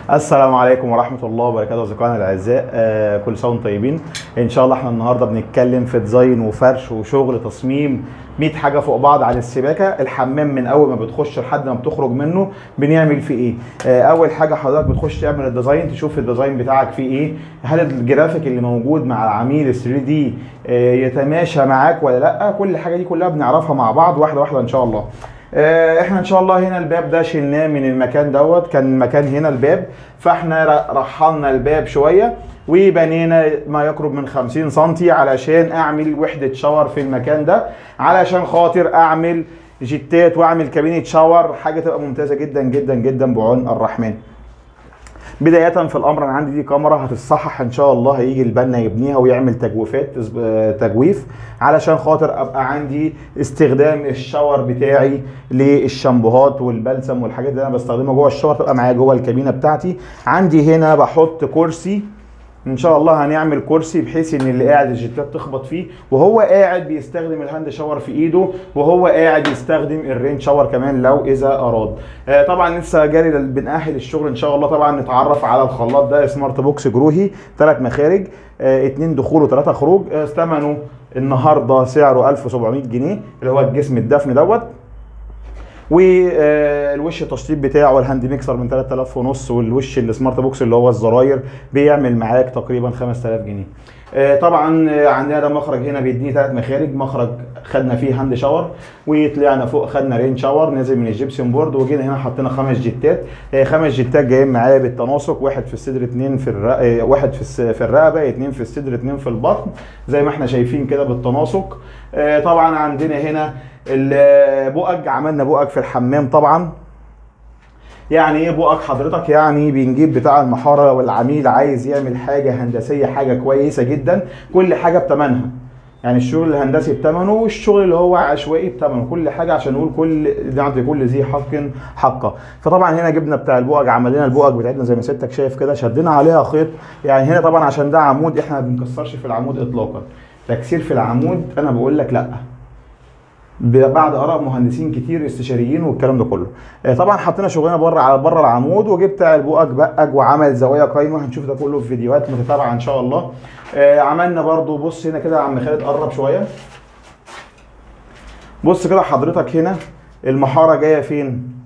السلام عليكم ورحمة الله وبركاته أصدقائنا الأعزاء آه كل سنة وانتم طيبين إن شاء الله احنا النهاردة بنتكلم في ديزاين وفرش وشغل تصميم 100 حاجة فوق بعض عن السباكة الحمام من أول ما بتخش لحد ما بتخرج منه بنعمل فيه إيه آه أول حاجة حضرتك بتخش تعمل الديزاين تشوف الديزاين بتاعك فيه إيه هل الجرافيك اللي موجود مع العميل 3 دي آه يتماشى معاك ولا لأ كل حاجة دي كلها بنعرفها مع بعض واحدة واحدة إن شاء الله آه، احنا ان شاء الله هنا الباب ده شلناه من المكان دوت كان المكان هنا الباب فاحنا ر- رحلنا الباب شويه وبنينا ما يقرب من 50 سنتي علشان اعمل وحده شاور في المكان ده علشان خاطر اعمل جيتات واعمل كابينه شاور حاجه تبقى ممتازه جدا جدا جدا بعون الرحمن بداية في الأمر أنا عندي دي كاميرا هتتصحح إن شاء الله هيجي البنا يبنيها ويعمل تجويفات آه، تجويف علشان خاطر أبقى عندي استخدام الشاور بتاعي للشامبوهات والبلسم والحاجات اللي أنا بستخدمها جوه الشاور تبقى معايا جوه الكابينة بتاعتي عندي هنا بحط كرسي ان شاء الله هنعمل كرسي بحيث ان اللي قاعد الجيتات تخبط فيه وهو قاعد بيستخدم الهاند شاور في ايده وهو قاعد يستخدم الرين شاور كمان لو اذا اراد آه طبعا لسه جاري لل- بنأهل الشغل ان شاء الله طبعا نتعرف على الخلاط ده سمارت بوكس جروهي ثلاث مخارج آه اتنين دخول وثلاثه خروج آه ثمنه النهارده سعره 1700 جنيه اللي هو الجسم الدفن دوت والوش التشطيب بتاعه الهاند ميكسر من 3000 ونص والوش السمارت بوكس اللي هو الزراير بيعمل معاك تقريبا 5000 جنيه آه، طبعا آه، عندنا ده مخرج هنا بيديني ثلاث مخارج مخرج خدنا فيه هاند شاور وطلعنا فوق خدنا رين شاور نازل من الجبسون بورد وجينا هنا حطينا خمس جيتات آه، خمس جيتات جايين معايا بالتناسق واحد في الصدر اثنين في الرق... آه، واحد في الس- في الرقبه اثنين في الصدر اثنين في البطن زي ما احنا شايفين كده بالتناسق آه، طبعا عندنا هنا البؤج عملنا بؤج في الحمام طبعا يعني ايه بؤج حضرتك يعني بنجيب بتاع المحاره والعميل عايز يعمل حاجه هندسيه حاجه كويسه جدا كل حاجه بتمنها يعني الشغل الهندسي بتمنه والشغل اللي هو عشوائي بتمنه كل حاجه عشان نقول كل نعطي كل ذي حق حقه فطبعا هنا جبنا بتاع البؤج عمل لنا البؤج بتاعتنا زي ما سيادتك شايف كده شدينا عليها خيط يعني هنا طبعا عشان ده عمود احنا ما بنكسرش في العمود اطلاقا تكسير في العمود انا بقول لك لا ب- بعد اراء مهندسين كتير استشاريين والكلام ده كله آه، طبعا حطينا شغلنا بره على بره العمود وجبت البؤج بقج وعمل زوايا قايمه هنشوف ده كله في فيديوهات متتابعه ان شاء الله آه، عملنا برضو بص هنا كده يا عم خالد قرب شويه بص كده حضرتك هنا المحاره جايه فين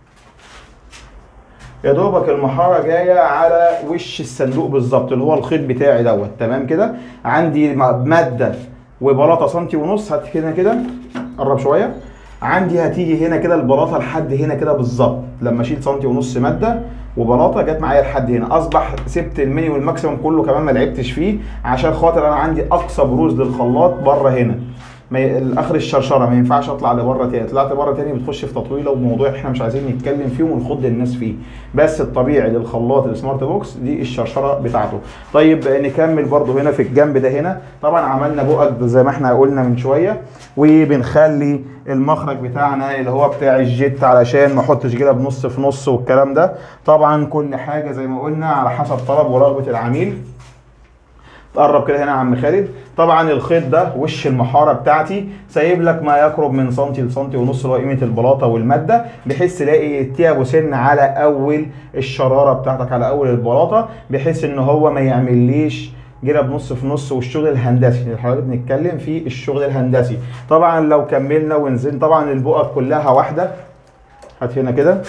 يا دوبك المحاره جايه على وش الصندوق بالظبط اللي هو الخيط بتاعي دوت تمام كده عندي م- ماده وبلاطه سنتي ونص هات هنا كده قرب شويه عندي هتيجي هنا كده البلاطه لحد هنا كده بالظبط لما اشيل سنتي ونص ماده وبلاطه جت معايا لحد هنا اصبح سبت الميني والماكسيمم كله كمان ما لعبتش فيه عشان خاطر انا عندي اقصى بروز للخلاط بره هنا ما ي- اخر الشرشره ما ينفعش اطلع لبره تاني طلعت بره تاني بتخش في تطويله وموضوع احنا مش عايزين نتكلم فيه ونخض الناس فيه بس الطبيعي للخلاط السمارت بوكس دي الشرشره بتاعته طيب نكمل برضو هنا في الجنب ده هنا طبعا عملنا بؤج زي ما احنا قلنا من شويه وبنخلي المخرج بتاعنا اللي هو بتاع الجيت علشان ما احطش كده بنص في نص والكلام ده طبعا كل حاجه زي ما قلنا على حسب طلب ورغبه العميل تقرب كده هنا يا عم خالد طبعا الخيط ده وش المحاره بتاعتي سايب لك ما يقرب من سنتي لسنتي ونص اللي هو قيمه البلاطه والماده بحيث تلاقي تيابو سن على اول الشراره بتاعتك على اول البلاطه بحيث ان هو ما يعمليش جيرة بنص في نص والشغل الهندسي اللي حضرتك بنتكلم فيه الشغل الهندسي طبعا لو كملنا ونزلنا طبعا البؤق كلها واحده هات هنا كده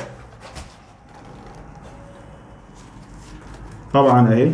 طبعا اهي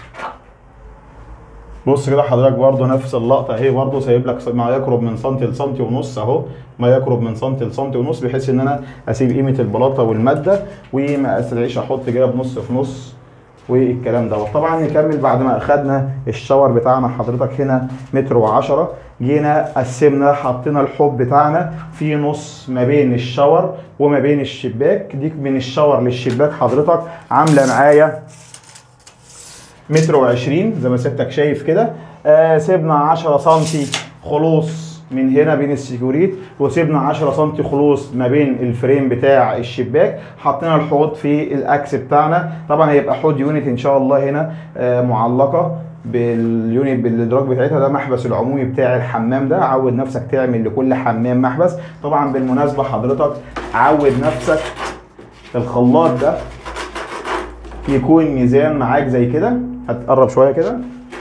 بص كده حضرتك برضو نفس اللقطه اهي برضو سايب لك ما يقرب من سنتي لسنتي ونص اهو ما يقرب من سنتي لسنتي ونص بحيث ان انا اسيب قيمه البلاطه والماده وما استدعيش احط كده بنص في نص والكلام دوت طبعا نكمل بعد ما اخدنا الشاور بتاعنا حضرتك هنا متر وعشرة جينا قسمنا حطينا الحوض بتاعنا في نص ما بين الشاور وما بين الشباك دي من الشاور للشباك حضرتك عامله معايا متر وعشرين زي ما سيادتك شايف كده آه سيبنا 10 سنتي خلوص من هنا بين السكيوريت وسيبنا 10 سنتي خلوص ما بين الفريم بتاع الشباك حطينا الحوض في الاكس بتاعنا طبعا هيبقى حوض يونت ان شاء الله هنا آه معلقه باليونت بالادراج بتاعتها ده محبس العمومي بتاع الحمام ده عود نفسك تعمل لكل حمام محبس طبعا بالمناسبه حضرتك عود نفسك الخلاط ده يكون ميزان معاك زي كده هتقرب شويه كده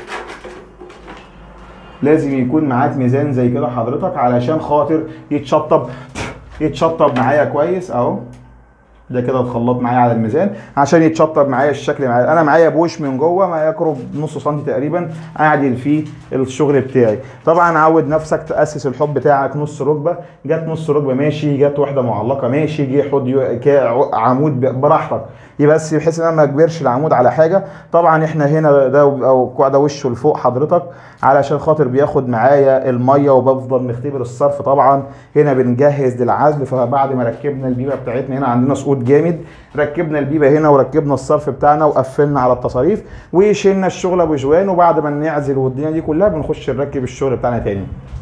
لازم يكون معاك ميزان زي كده حضرتك علشان خاطر يتشطب يتشطب معايا كويس اهو ده كده اتخلط معايا على الميزان عشان يتشطب معايا الشكل معايا انا معايا بوش من جوه ما يقرب نص سنتي تقريبا اعدل فيه الشغل بتاعي طبعا عود نفسك تاسس الحوض بتاعك نص ركبه جت نص ركبه ماشي جت واحده معلقه ماشي جه حوض يو- كا- عمود ب- براحتك يبقى بس بحيث ان انا ما اجبرش العمود على حاجه طبعا احنا هنا ده او ده وشه لفوق حضرتك علشان خاطر بياخد معايا الميه وبفضل مختبر الصرف طبعا هنا بنجهز للعزل فبعد ما ركبنا البيبه بتاعتنا هنا عندنا سقوط جامد ركبنا البيبه هنا وركبنا الصرف بتاعنا وقفلنا على التصاريف وشيلنا الشغل ابو جوان وبعد ما نعزل والدنيا دي كلها بنخش نركب الشغل بتاعنا تاني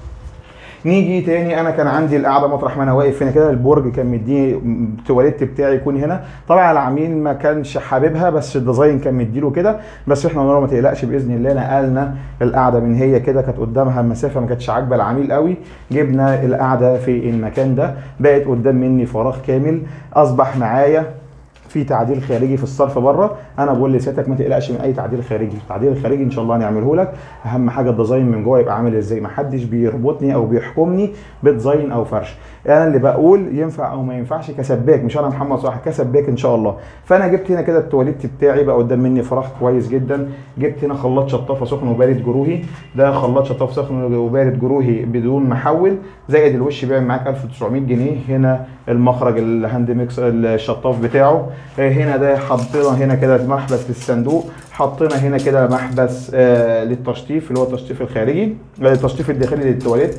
نيجي تاني انا كان عندي القعده مطرح ما انا واقف هنا كده البرج كان مديني التواليت بتاعي يكون هنا طبعا العميل ما كانش حاببها بس الديزاين كان مديله كده بس احنا قلنا له ما تقلقش باذن الله نقلنا القعده من هي كده كانت قدامها مسافه ما كانتش عاجبه العميل قوي جبنا القعده في المكان ده بقت قدام مني فراغ كامل اصبح معايا في تعديل خارجي في الصرف بره انا بقول لسيادتك ما تقلقش من اي تعديل خارجي التعديل الخارجي ان شاء الله هنعمله لك اهم حاجه الديزاين من جوه يبقى عامل ازاي ما حدش بيربطني او بيحكمني بديزاين او فرش انا اللي بقول ينفع او ما ينفعش كسباك مش انا محمد صلاح كسباك ان شاء الله فانا جبت هنا كده التواليت بتاعي بقى قدام مني فراغ كويس جدا جبت هنا خلاط شطافه سخن وبارد جروهي ده خلاط شطافه سخن وبارد جروهي بدون محول زائد الوش بيعمل معاك 1900 جنيه هنا المخرج الهاند ميكس الشطاف بتاعه آه، هنا ده حطينا هنا كده محبس للصندوق حطينا هنا كده محبس آه للتشطيف اللي هو التشطيف الخارجي آه، التشطيف الداخلي للتواليت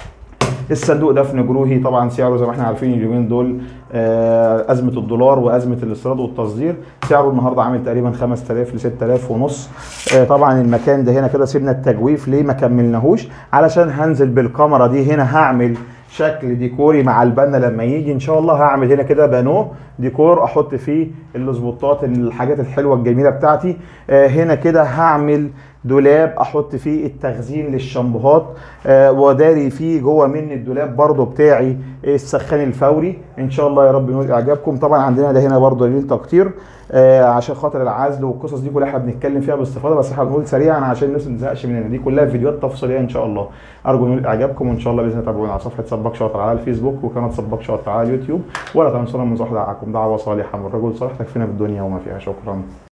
الصندوق دفن جروهي طبعا سعره زي ما احنا عارفين اليومين دول آه، ازمه الدولار وازمه الاستيراد والتصدير سعره النهارده عامل تقريبا 5000 ل 6000 ونص آه، طبعا المكان ده هنا كده سيبنا التجويف ليه ما كملناهوش علشان هنزل بالكاميرا دي هنا هعمل شكل ديكوري مع البنا لما يجي ان شاء الله هعمل هنا كده بانو ديكور احط فيه السبوتات الحاجات الحلوه الجميله بتاعتي آه، هنا كده هعمل دولاب احط فيه التخزين للشامبوهات آه، وداري فيه جوه من الدولاب برضو بتاعي السخان الفوري ان شاء الله يا رب ينول اعجابكم طبعا عندنا ده هنا برضو دليل تقطير آه، عشان خاطر العزل والقصص دي كلها احنا بنتكلم فيها باستفاضه بس احنا بنقول سريعا عشان الناس ما تزهقش مننا دي كلها فيديوهات تفصيليه ان شاء الله ارجو ينول اعجابكم وان شاء الله باذن الله تابعونا على صفحه سباك شاطر على الفيسبوك وقناه سباك شاطر على اليوتيوب ولا تنسونا من دعاءكم دعوه صالحه من رجل صالح تكفينا في الدنيا وما فيها شكرا